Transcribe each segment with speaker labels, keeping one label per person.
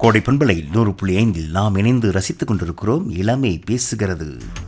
Speaker 1: கோடை பண்பலை நூறு புள்ளி ஐந்தில் நாம் இணைந்து ரசித்துக் கொண்டிருக்கிறோம் இளமை பேசுகிறது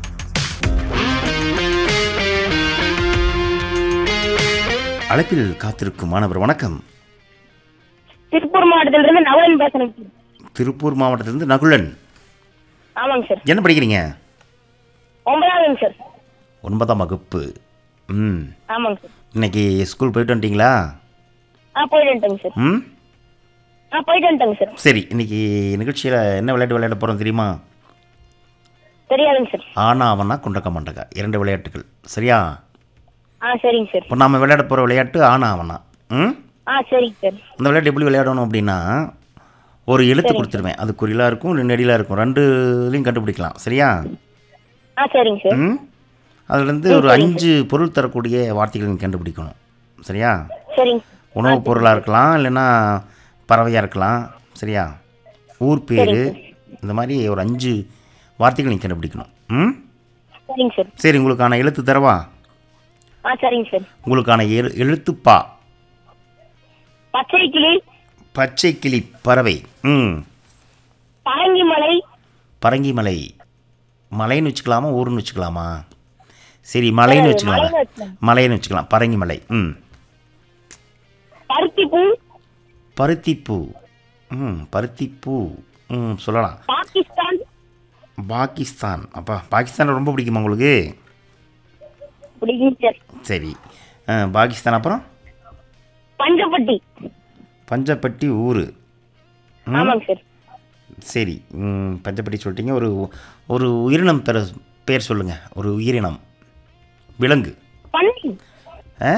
Speaker 1: அழைப்பில் காத்திருக்கும் மாணவர் வணக்கம்
Speaker 2: திருப்பூர் மாவட்டத்திலிருந்து நவரன் பேசுறேன் சார்.
Speaker 1: திருப்பூர் மாவட்டத்திலிருந்து நகுலன்
Speaker 2: ஆமாங்க சார்
Speaker 1: என்ன படிக்கிறீங்க
Speaker 2: ஒன்பதாவதுங்க சார்
Speaker 1: ஒன்பதாம் வகுப்பு ம்
Speaker 2: ஆமாங்க சார்
Speaker 1: இன்னைக்கு ஸ்கூல் போயிட்டு வந்துட்டீங்களா
Speaker 2: ஆ போயிட்டு வந்துட்டேங்க சார்
Speaker 1: ம்
Speaker 2: ஆ போயிட்டு வந்துட்டேங்க சார்
Speaker 1: சரி இன்னைக்கு நிகழ்ச்சியில் என்ன விளையாட்டு விளையாட போகிறோம் தெரியுமா
Speaker 2: தெரியாதுங்க சார்
Speaker 1: ஆனா அவனா குண்டக்க மண்டக்கா இரண்டு விளையாட்டுகள் சரியா
Speaker 2: ஆ சரிங்க சார்
Speaker 1: இப்போ நாம் விளையாட போகிற விளையாட்டு ஆனா அவனா ம்
Speaker 2: ஆ சரிங்க சார்
Speaker 1: அந்த விளையாட்டு எப்படி விளையாடணும் அப்படின்னா ஒரு எழுத்து கொடுத்துருவேன் அது குறிலாக இருக்கும் இல்லை நெடிலாக இருக்கும் ரெண்டுலையும் கண்டுபிடிக்கலாம் சரியா
Speaker 2: ஆ சரிங்க சார்
Speaker 1: ம் அதுலேருந்து ஒரு அஞ்சு பொருள் தரக்கூடிய வார்த்தைகள் நீ கண்டுபிடிக்கணும் சரியா
Speaker 2: சரிங்க
Speaker 1: உணவுப் பொருளாக இருக்கலாம் இல்லைன்னா பறவையாக இருக்கலாம் சரியா ஊர் பேர் இந்த மாதிரி ஒரு அஞ்சு வார்த்தைகள் நீ கண்டுபிடிக்கணும் ம்
Speaker 2: சரிங்க சார்
Speaker 1: சரி உங்களுக்கான எழுத்து தரவா
Speaker 2: ஆ சரிங்க சார்
Speaker 1: உங்களுக்கான எழு எழுத்துப்பா
Speaker 2: பச்சை கிளி
Speaker 1: பச்சை கிளி பறவை ம்
Speaker 2: பரங்கி மலை
Speaker 1: பரங்கி மலை மலைன்னு வச்சுக்கலாமா ஊருன்னு வச்சுக்கலாமா சரி மலைன்னு வச்சுக்கலாம்
Speaker 2: மலைன்னு வச்சுக்கலாம்.
Speaker 1: மலைன்னு வச்சுக்கலாம் பரங்கி மலை ம்
Speaker 2: பருத்திப்பூ
Speaker 1: பருத்திப்பூ ம் பருத்திப்பூ ம் சொல்லலாம்
Speaker 2: பாகிஸ்தான்
Speaker 1: பாகிஸ்தான் அப்பா பாகிஸ்தான் ரொம்ப பிடிக்குமா உங்களுக்கு
Speaker 2: பிடிக்கும் சார்
Speaker 1: சரி ஆ, பாகிஸ்தான் அப்புறம்
Speaker 2: பஞ்சப்பட்டி
Speaker 1: பஞ்சப்பட்டி ஊர்
Speaker 2: ஆமாங்க சார்
Speaker 1: சரி ம், பஞ்சப்பட்டி சொல்லிட்டீங்க ஒரு ஒரு உயிரினம் பெற பேர் சொல்லுங்கள் ஒரு உயிரினம் விலங்கு
Speaker 2: பன்னி
Speaker 1: ஆ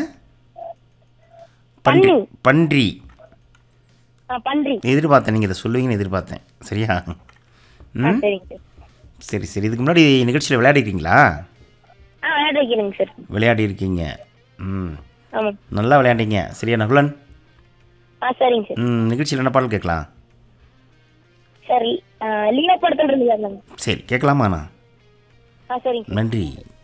Speaker 1: பன்றி
Speaker 2: பன்றி.
Speaker 1: பன்றி
Speaker 2: ஆ பன்றி
Speaker 1: எதிர்பார்த்தேன் நீங்கள் இதை சொல்லுவீங்கன்னு எதிர்பார்த்தேன் சரியா
Speaker 2: ஆ
Speaker 1: ம்
Speaker 2: சரிங்க சார்
Speaker 1: சரி சரி இதுக்கு முன்னாடி நிகழ்ச்சியில் விளையாடிருக்கீங்களா
Speaker 2: ஆ விளையாட வைக்கிறேங்க சார்
Speaker 1: விளையாடி இருக்கீங்க ம்
Speaker 2: ஆமாம்
Speaker 1: நல்லா விளையாண்டீங்க சரியா நகுலன்
Speaker 2: ஆ சரிங்க சார்
Speaker 1: ம் நிகழ்ச்சியில் என்ன பாடல் கேட்கலாம்
Speaker 2: சரி லீலா படத்துல இருந்து கேட்கலாங்க
Speaker 1: சரி கேட்கலாமாண்ணா
Speaker 2: ஆ சரிங்க சார்
Speaker 1: நன்றி